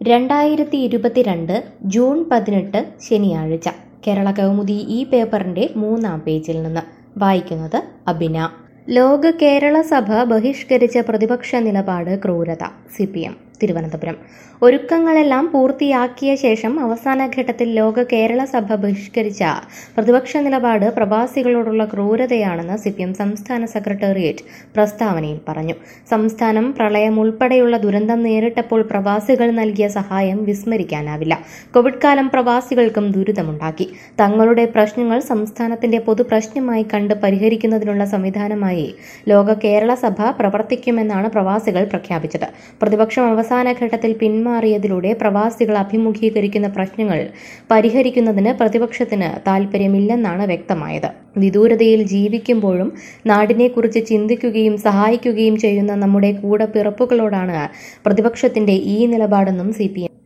രണ്ടായിരത്തി ഇരുപത്തിരണ്ട് ജൂൺ പതിനെട്ട് ശനിയാഴ്ച കേരള കൗമുദി ഈ പേപ്പറിന്റെ മൂന്നാം പേജിൽ നിന്ന് വായിക്കുന്നത് അബിന ലോക കേരള സഭ ബഹിഷ്കരിച്ച പ്രതിപക്ഷ നിലപാട് ക്രൂരത സി പി എം തിരുവനന്തപുരം ഒരുക്കങ്ങളെല്ലാം പൂർത്തിയാക്കിയ ശേഷം അവസാന ഘട്ടത്തിൽ ലോക കേരള സഭ ബഹിഷ്കരിച്ച പ്രതിപക്ഷ നിലപാട് പ്രവാസികളോടുള്ള ക്രൂരതയാണെന്ന് സി പി എം സംസ്ഥാന സെക്രട്ടേറിയറ്റ് പ്രസ്താവനയിൽ പറഞ്ഞു സംസ്ഥാനം പ്രളയം ഉൾപ്പെടെയുള്ള ദുരന്തം നേരിട്ടപ്പോൾ പ്രവാസികൾ നൽകിയ സഹായം വിസ്മരിക്കാനാവില്ല കോവിഡ് കാലം പ്രവാസികൾക്കും ദുരിതമുണ്ടാക്കി തങ്ങളുടെ പ്രശ്നങ്ങൾ സംസ്ഥാനത്തിന്റെ പൊതു പ്രശ്നമായി കണ്ട് പരിഹരിക്കുന്നതിനുള്ള സംവിധാനമായി ലോക കേരള സഭ പ്രവർത്തിക്കുമെന്നാണ് പ്രവാസികൾ പ്രഖ്യാപിച്ചത് പ്രതിപക്ഷം അവസാന ഘട്ടത്തിൽ പിന്മാറിയതിലൂടെ പ്രവാസികൾ അഭിമുഖീകരിക്കുന്ന പ്രശ്നങ്ങൾ പരിഹരിക്കുന്നതിന് പ്രതിപക്ഷത്തിന് താൽപ്പര്യമില്ലെന്നാണ് വ്യക്തമായത് വിദൂരതയിൽ ജീവിക്കുമ്പോഴും നാടിനെക്കുറിച്ച് ചിന്തിക്കുകയും സഹായിക്കുകയും ചെയ്യുന്ന നമ്മുടെ കൂടപ്പിറപ്പുകളോടാണ് പ്രതിപക്ഷത്തിന്റെ ഈ നിലപാടെന്നും സി